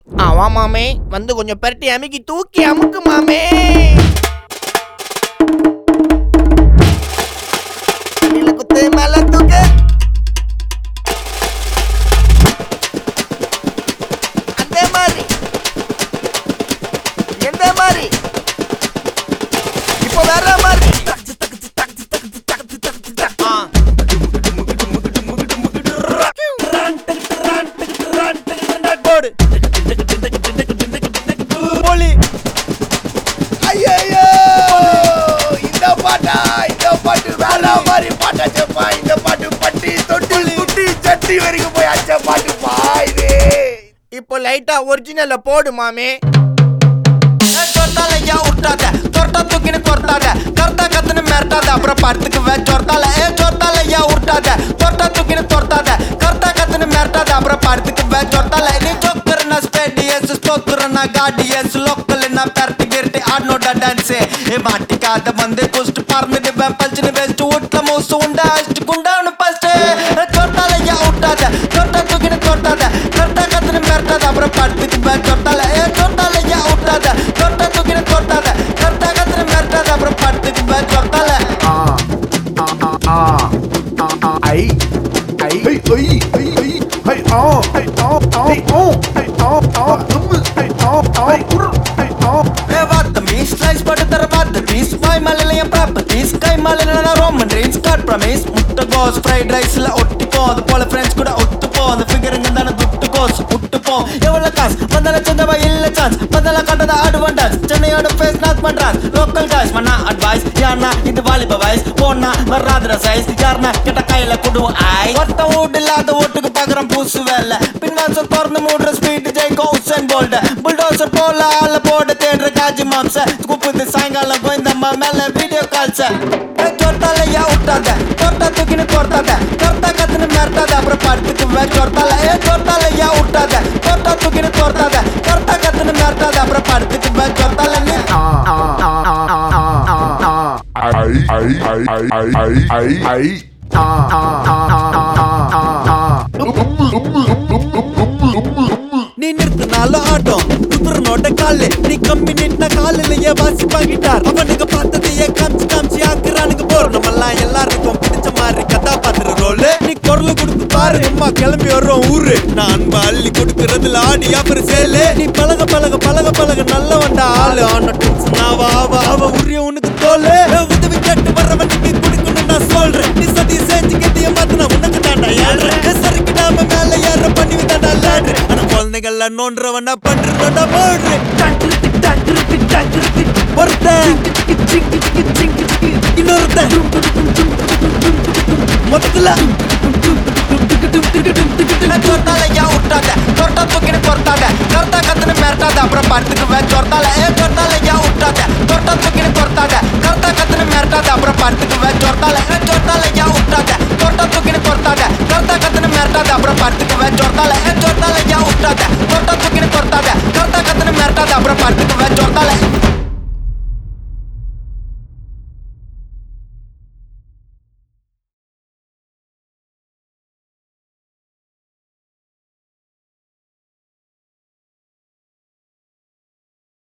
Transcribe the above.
ஆமா மாமே வந்து கொஞ்சம் பெரட்டி அமுக்கி தூக்கி அமுக்கு மாமே அடியில குத்து மேல தூக்கு அந்த மாதிரி எந்த மாதிரி இப்போ வேற மாதிரி ஆ. போடு போலி ஐயோ இந்த பாட்டா இந்த பாட்டு வேற மாதிரி பாட்டா செப்பா இந்த பாட்டு பட்டி தொட்டி குட்டி சட்டி வரைக்கும் போய் அச்ச பாட்டு பாயுது இப்போ லைட்டா ஒரிஜினல்ல போடு மாமே சொர்த்தாலையா விட்டாத தொர்த்தா தூக்கின்னு கொர்த்தாத கர்த்தா கத்துன்னு மிரட்டாத அப்புறம் படத்துக்கு வே சொர்த்தால ஏ சொர்த்தாலையா விட்டாத தொர்த்தா தூக்கின்னு தொர்த்தாத கர்த்தா கத்துன்னு மிரட்டாத அப்புறம் படத்துக்கு வே சொர்த்தால நீ ஜோக்கர்னா ஸ்பேடியஸ் ஸ்டோக்கர்னா காடியஸ் லோக்கல்னா பெரட்டி கிரட்டி ஆடனோட டான்ஸ் ஏ மாட்டிக்காத வந்து குஸ்ட் பறந்துட்டு பல்ச்சுன்னு வெஸ்ட் வீட்ல மூசு உண்டா அஷ்டு குண்டான்னு ஃபர்ஸ்ட் சொர்த்தாலையா விட்டாத தொர்த்தா தூக்கின்னு தொர்த்தாத கர்த்தா கத்துன்னு மிரட்டாத அப்புறம் படத்துக்கு வே சொர்த்தால ஏ சொர்த்தாலையா விட்டாத தொர்த்தா தூக்கின்னு தொர்த்தாத கர்த்தா கத்துன்னு மிரட்டாத அப்புறம் படத்துக்கு வே சொர்த்தால ஐ ஐ ஐ ஐ ஐ ஐ ஐ ஆ ஐ ஆ ஆ ஓ ஐ ஆ ஆ தும்மு ஐ ஆ ஆ உர் ஐ ஆ ஏ வாத்த மீஸ் ஸ்லைஸ் போட்டு தர வாத்த பீஸ் வாய் மலையில என் ப்ராப்பர்ட்டிஸ் கை மலையில நான் ரோமன் ட்ரீம்ஸ் காட் ப்ரமீஸ் முட்டை கோஸ் ஃப்ரைட் ரைஸ்ல ஒட்டிப்போ அது போல ஃப்ரெண்ட்ஸ் கூட ஒத்துப்போ அந்த ஃபிகருங்க தானே துட்டு கோஸ் விட்டுப்போ எவ்வளவு காசு வந்தால சந்தவா இல்ல சான்ஸ் வந்தால கண்டத அட்வான்டேஜ் சென்னையோட ஃபேஸ் நாக் பண்றான் லோக்கல் காய்ஸ் மண்ணா அட்வைஸ் யாருனா இது வாலிப வயசு போனா வராதுற சைஸ் யாருனா கிட்ட கையில குடுவோம் ஐ ஒருத்த வீடு இல்லாத ஓட்டுக்கு பாக்குறோம் பூசு வேலை பின்வாசல் திறந்து மூடுற ஸ்பீட் ஜெயிக்கும் உசன் போல்ட புல்டோசர் போல ஆள போட தேடுற காஜி மாம்ச குப்புது சாயங்காலம் கோயந்தம்மா மேல வீடியோ கால்ஸ சொர்த்தாலையா விட்டாத தொட்டா தூக்கின்னு கொர்த்தாத கொர்த்தா கத்துன்னு மிரட்டாத அப்புறம் படுத்துக்கு வே சொர்த்தால ஏ சொர்த்தாலையா விட்டாத தொட்டா தூக்கின்னு கொர்த்தாத கொர்த்தா கத்துன்னு மிரட்டாத அப்புறம் படுத்துக்கு வே சொர்த்தால நீ ஐ ஐ ஐ ஐ ஐ ஐ ஐ ஆ ஆ ஆ ஆ ஆ தும்மு தும்மு தும்மு தும்மு தும்மு தும்மு நீ நிறுத்தினாலும் ஆட்டம் குதிரனோட காலு நீ கம்மி நின்ன காலிலேயே வாசிப்பா கிட்டார் அவனுக்கு பார்த்ததையே காமிச்சு காமிச்சு ஆக்குறானுங்க போற நம்மெல்லாம் எல்லாருக்கும் பிடிச்ச மாதிரி கதாபாத்திர ரோல் நீ குரல் கொடுத்து பாரு அம்மா கிளம்பி வர்றோம் ஊரு நான் அன்பு அள்ளி கொடுக்கறதுல ஆடி அப்புறம் சேலு நீ பழக பழக பழக பழக நல்லவன்டா ஆளு ஆன டென்ஷன் ஆவ ஆவ ஆவ உரிய உனக்கு தோலு உதவி கேட்டு வர்றவனுக்கு கொடுக்கணும் நான் சொல்றேன் நீ சதி செஞ்சு கட்டிய மாத்தினா உனக்கு தாண்டா ஏழ்றேன் சரிக்கிடாம மேல ஏற பண்ணி விட்டாடா லேட்ரு ஆனா குழந்தைகள்ல நோன்றவனா பண்றதா போடுறேன் ஒருத்தன் இன்னொருத்தன் மொத்தத்துல சொர்த்தாலையா விட்டாத சொர்த்தா தூக்கின்னு பொறுத்தாத கர்த்தா கத்துன்னு மிரட்டாத அப்புறம் படத்துக்கு வே சொர்த்தால ஏ சொர்த்தாலையா விட்டாத சொர்த்தா தூக்கின்னு பொறுத்தாத கர்த்தா கத்துன்னு மிரட்டாத அப்புறம் படத்துக்கு வே சொர்த்தால